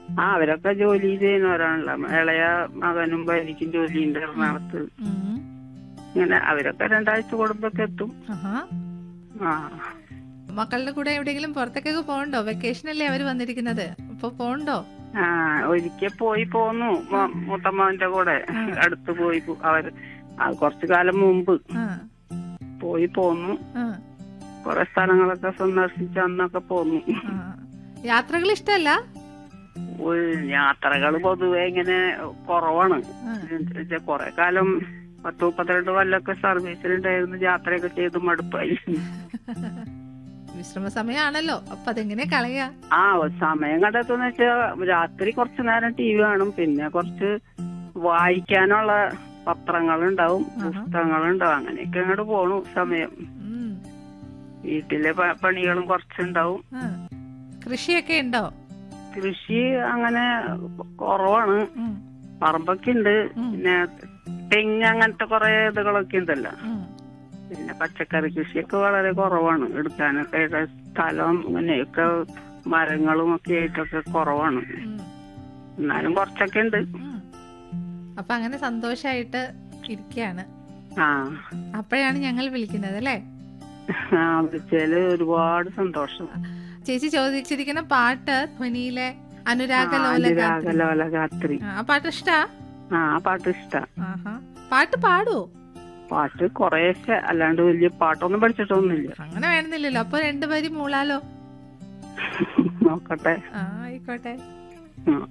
ആ അവരൊക്കെ ജോലി ചെയ്യുന്നവരാണല്ലോ ഇളയ മകനും ഭാര്യയ്ക്കും ജോലിയുണ്ട് എറണാകുളത്ത് ഉം. ഇങ്ങനെ അവരൊക്കെ രണ്ടാഴ്ച കൂടുമ്പൊക്കെ എത്തും ആഹാ. ആ മക്കളുടെ കൂടെ എവിടെയെങ്കിലും പുറത്തേക്കൊക്കെ പോകണ്ടോ വെക്കേഷൻ അല്ലേ അവര് വന്നിരിക്കുന്നത് അപ്പൊ പോകണ്ടോ ആ ഒരിക്കൽ പോയി പോന്നു മ- മൂത്തമ്മാവന്റെ കൂടെ അടുത്ത് പോയി പോ- അവര് അത് കുറച്ചു കാലം മുമ്പ് ആ പോയി പോന്നു ആ കുറെ സ്ഥലങ്ങളൊക്കെ സന്ദർശിച്ച് അന്നൊക്കെ പോന്നു ആ. യാത്രകൾ ഇഷ്ടമല്ല യാത്രകൾ പൊതുവെ ഇങ്ങനെ കുറവാണ് ആ. എന്നുവെച്ചാ കുറെ കാലം പത്ത് മുപ്പത്തിരണ്ട് കൊല്ലൊക്കെ സർവീസിലുണ്ടായിരുന്നു യാത്രയൊക്കെ ചെയ്ത് മടുപ്പായി വിശ്രമ സമയമാണല്ലോ അപ്പൊ അതെങ്ങനെ കളയാ ആ സമയം കണ്ടെത്തുന്ന വെച്ചാ രാത്രി കുറച്ചു നേരം ടി വി കാണും പിന്നെ കുറച്ച് വായിക്കാനുള്ള പത്രങ്ങളുണ്ടാവും ആഹാ. പുസ്തകങ്ങളുണ്ടാവും അങ്ങനെയൊക്കെ അങ്ങോട്ട് പോണു സമയം ഉം. വീട്ടിലെ പ- പണികളും കുറച്ചുണ്ടാവും ആ. കൃഷിയൊക്കെ ഉണ്ടോ കൃഷി അങ്ങനെ കുറവാണ് ഉം. പറമ്പൊക്കെ ഉണ്ട് ഉം. പിന്നെ തെങ്ങ് അങ്ങനത്തെ കുറെ ഇതുകളൊക്കെ ഉണ്ടല്ലോ ഉം. പിന്നെ പച്ചക്കറി കൃഷിയൊക്കെ വളരെ കുറവാണ് എടുക്കാനൊക്കെ ഇവിടെ സ്ഥലം അങ്ങനെയൊക്കെ മരങ്ങളും ഒക്കെ ആയിട്ടൊക്കെ കുറവാണ് ഉം. എന്നാലും കുറച്ചൊക്കെ ഉണ്ട് ഉം. അപ്പൊ അങ്ങനെ സന്തോഷായിട്ട് ഇരിക്കുകയാണ് ആ അപ്പോഴാണ് ഞങ്ങൾ വിളിക്കുന്നത് അല്ലേ ആ വിളിച്ചാല് ഒരുപാട് സന്തോഷം ചേച്ചി ചോദിച്ചിരിക്കുന്ന പാട്ട് ധ്വനിയിലെ അനുരാഗലോല ഗാത്രി. രാഗലോല ഗാത്രി ആ, ആ പാട്ട് ഇഷ്ടാ ആ ആ പാട്ട് ഇഷ്ടാ ആഹാ പാട്ട് പാടുവോ പാട്ട് കുറേശ്ശെ അല്ലാണ്ട് വലിയ പാട്ടൊന്നും പഠിച്ചിട്ടൊന്നുമില്ല അങ്ങനെ വേണമെന്നില്ലല്ലോ അപ്പൊ രണ്ടുപേരും മൂളാലോ നോക്കട്ടെ ആ ആയിക്കോട്ടെ ആ